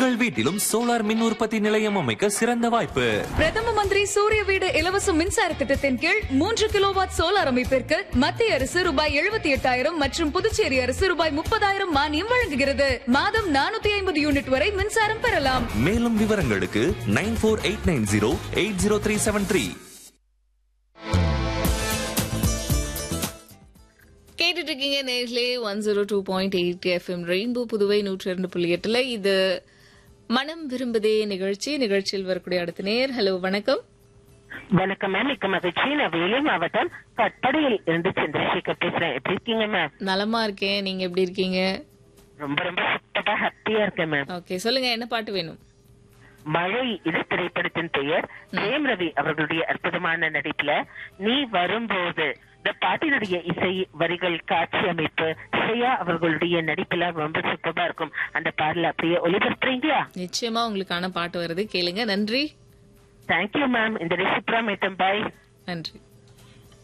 உங்கள் வீட்டிலும் சோலார் மின் உற்பத்தி நிலையம் அமைக்க சிறந்த வாய்ப்பு பிரதம மந்திரி சூரிய வீடு இலவச மின்சார திட்டத்தின் கீழ் மூன்று கிலோவாட் சோலார் அமைப்பிற்கு மத்திய அரசு ரூபாய் எழுபத்தி எட்டாயிரம் மற்றும் புதுச்சேரி அரசு ரூபாய் முப்பதாயிரம் மானியம் வழங்குகிறது மாதம் நானூத்தி ஐம்பது யூனிட் வரை மின்சாரம் பெறலாம் மேலும் விவரங்களுக்கு nine four eight nine zero eight zero three seven three கேட்டுட்டு இருக்கீங்க நேர்களே one zero two point eight FM Rainbow Puduvai நூற்றி ரெண்டு புள்ளி எட்டுல இது மனம் விரும்புதே நிகழ்ச்சி நிகழ்ச்சியில் வரக்கூடிய அடுத்த நேர் ஹலோ வணக்கம் வணக்கம் மேம் மிக்க மகிழ்ச்சி நான் வேலூர் மாவட்டம் கட்டடையில் இருந்து சந்திரசேகர் பேசுறேன் எப்படி இருக்கீங்க மேம் நலமா இருக்கேன் நீங்க எப்படி இருக்கீங்க ரொம்ப ரொம்ப சூப்பரா ஹாப்பியா இருக்கேன் மேம் ஓகே சொல்லுங்க என்ன பாட்டு வேணும் மழை இது திரைப்படத்தின் பெயர் பிரேம் ரவி அவர்களுடைய அற்புதமான நடிப்புல நீ வரும்போது இந்த பாட்டினுடைய இசை வரிகள் காட்சி அமைப்பு ஸ்ரேயா அவர்களுடைய நடிப்புல ரொம்ப சூப்பரா இருக்கும் அந்த பாடல அப்படியே ஒளிபரப்புறீங்களா நிச்சயமா உங்களுக்கான பாட்டு வருது கேளுங்க நன்றி தேங்க்யூ மேம் இந்த ரெசிப்ரா மேட்டம் பாய் நன்றி